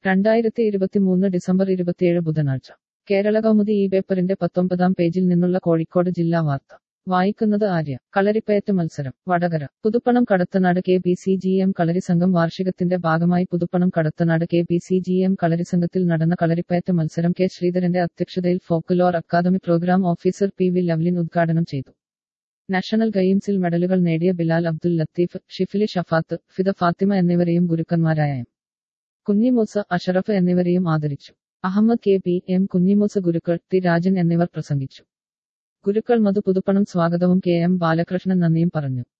രണ്ടായിരത്തി ഇരുപത്തിമൂന്ന് ഡിസംബർ ഇരുപത്തിയേഴ് ബുധനാഴ്ച കേരള കൗമുദി ഈ പേപ്പറിന്റെ പത്തൊമ്പതാം പേജിൽ നിന്നുള്ള കോഴിക്കോട് ജില്ലാ വാർത്ത വായിക്കുന്നത് ആര്യ കളരിപ്പയറ്റ് മത്സരം Vadakara Puthuppanam Kadathanad K B C G M kalari സംഘം വാർഷികത്തിന്റെ ഭാഗമായി Puthuppanam Kadathanad K B C G M kalari സംഘത്തിൽ നടന്ന കളരിപ്പയറ്റ് മത്സരം കെ ശ്രീധരന്റെ അധ്യക്ഷതയിൽ folklore academy programme officer P V Lovelin ഉദ്ഘാടനം ചെയ്തു നാഷണൽ ഗെയിംസിൽ മെഡലുകൾ നേടിയ ബിലാൽ അബ്ദുൽ ലത്തീഫ് ഷിഫിലി ഷഫാത്ത് ഫിദ ഫാത്തിമ എന്നിവരെയും ഗുരുക്കന്മാരായ എം കുഞ്ഞിമൂസ അഷറഫ് എന്നിവരെയും ആദരിച്ചു Ahammed K P M Kunhimoosa Gurukkal T Rajan എന്നിവർ പ്രസംഗിച്ചു ഗുരുക്കൾ മധു പുതുപ്പണം സ്വാഗതവും കെ എം ബാലകൃഷ്ണൻ നന്ദിയും പറഞ്ഞു